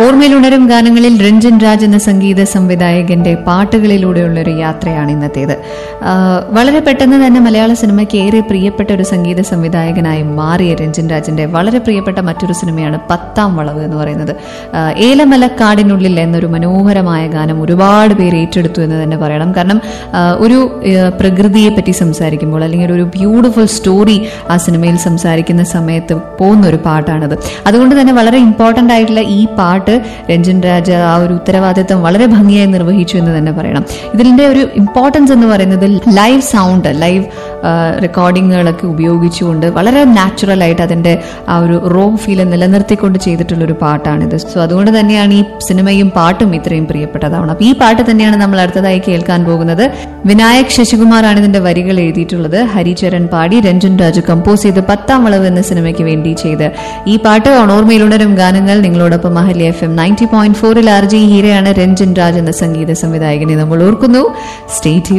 ഓർമ്മയിലുണരും ഗാനങ്ങളിൽ രഞ്ജൻ രാജ് എന്ന സംഗീത സംവിധായകന്റെ പാട്ടുകളിലൂടെയുള്ള ഒരു യാത്രയാണ് ഇന്നത്തേത് ആ, വളരെ പെട്ടെന്ന് തന്നെ മലയാള സിനിമയ്ക്ക് ഏറെ പ്രിയപ്പെട്ട ഒരു സംഗീത സംവിധായകനായി മാറിയ രഞ്ജൻ രാജിന്റെ വളരെ പ്രിയപ്പെട്ട മറ്റൊരു സിനിമയാണ് പത്താം വളവ് എന്ന് പറയുന്നത് ആ, ഏലമലക്കാടിനുള്ളിൽ എന്നൊരു മനോഹരമായ ഗാനം ഒരുപാട് പേര് ഏറ്റെടുത്തു എന്ന് തന്നെ പറയണം കാരണം ആ, ഒരു ആ, പ്രകൃതിയെ പറ്റി സംസാരിക്കുമ്പോൾ അല്ലെങ്കിൽ ഒരു ബ്യൂട്ടിഫുൾ സ്റ്റോറി ആ സിനിമയിൽ സംസാരിക്കുന്ന സമയത്ത് പോകുന്ന ഒരു പാട്ടാണത് അതുകൊണ്ട് തന്നെ വളരെ ഇമ്പോർട്ടന്റ് ആയിട്ടുള്ള ഈ പാട്ട് രഞ്ജൻ രാജ ആ ഒരു ഉത്തരവാദിത്വം വളരെ ഭംഗിയായി നിർവഹിച്ചു എന്ന് തന്നെ പറയണം ഇതിന്റെ ഒരു ഇമ്പോർട്ടൻസ് എന്ന് പറയുന്നത് ലൈവ് സൗണ്ട് ലൈവ് റെക്കോർഡിങ്ങുകളൊക്കെ ഉപയോഗിച്ചുകൊണ്ട് വളരെ നാച്ചുറൽ ആയിട്ട് അതിന്റെ ആ ഒരു റോ ഫീൽ നിലനിർത്തിക്കൊണ്ട് ചെയ്തിട്ടുള്ള ഒരു പാട്ടാണിത് സോ അതുകൊണ്ട് തന്നെയാണ് ഈ സിനിമയും പാട്ടും ഇത്രയും പ്രിയപ്പെട്ടതാവണം അപ്പൊ ഈ പാട്ട് തന്നെയാണ് നമ്മൾ അടുത്തതായി കേൾക്കാൻ പോകുന്നത് വിനായക് ശശികുമാറാണ് ഇതിന്റെ വരികൾ എഴുതിയിട്ടുള്ളത് ഹരിചരൺ പാടി രഞ്ജൻ രാജു കമ്പോസ് ചെയ്ത് പത്താം വളവ് എന്ന സിനിമയ്ക്ക് വേണ്ടി ചെയ്ത് ഈ പാട്ട് ഓണോർമയിലുണരും ഗാനങ്ങൾ നിങ്ങളോടൊപ്പം മഹലി എഫ് എം നയൻറ്റി പോയിന്റ് ഫോറിൽ ആർ ജി ഹീരയാണ് രഞ്ജൻ രാജ് എന്ന സംഗീത സംവിധായകനെ നമ്മൾ ഓർക്കുന്നു സ്റ്റേറ്റ്